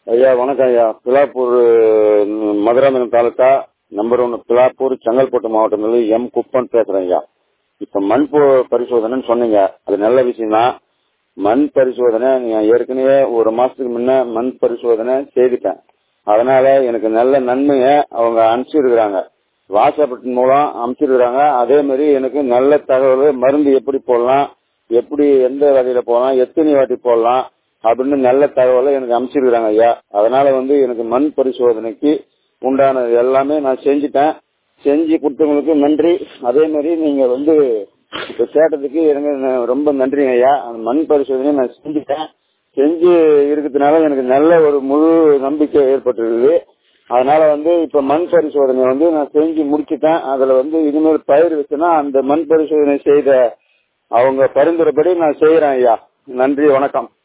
ஐயா வணக்கம் ஐயா பிலாப்பூர் ம், மதுராந்தகம் தாலுக்கா நம்பர் ஒன்று பிலாப்பூர் செங்கல்பட்டு மாவட்டத்தில் எம் குப்பன் பேசுறேன் ஐயா இப்ப மண் போ- பரிசோதனைன்னு சொன்னீங்க அது நல்ல விஷயம் தான் மண் பரிசோதனை நான் ஏற்கனவே ஒரு மாசத்துக்கு முன்ன மண் பரிசோதனை செய்துட்டேன் அதனால எனக்கு நல்ல நன்மையை அவங்க அனுப்பிச்சிருக்கிறாங்க வாட்ஸ்அப் மூலம் அனுப்பிச்சிருக்கிறாங்க அதே மாதிரி எனக்கு நல்ல தகவல் மருந்து எப்படி போடலாம் எப்படி எந்த வகையில போடலாம் எத்தனை வாட்டி போடலாம் அப்படின்னு நல்ல தகவலை எனக்கு அனுப்பிச்சிருக்கிறாங்க ஐயா அதனால வந்து எனக்கு மண் பரிசோதனைக்கு உண்டானது எல்லாமே நான் செஞ்சுட்டேன் செஞ்சு கொடுத்தவங்களுக்கு நன்றி அதே மாதிரி நீங்க வந்து இப்ப கேட்டதுக்கு எனக்கு ந- ரொம்ப நன்றிங்க ஐயா அந்த மண் பரிசோதனை நான் செஞ்சுட்டேன் செஞ்சு இருக்கிறதுனால எனக்கு நல்ல ஒரு முழு நம்பிக்கை ஏற்பட்டிருக்குது அதனால வந்து இப்ப மண் பரிசோதனை வந்து நான் செஞ்சு முடிச்சுட்டேன் அதுல வந்து இனிமேல் பயிர் வச்சுன்னா அந்த மண் பரிசோதனை செய்த அவங்க பரிந்துரைப்படி நான் செய்யறேன் ஐயா நன்றி வணக்கம்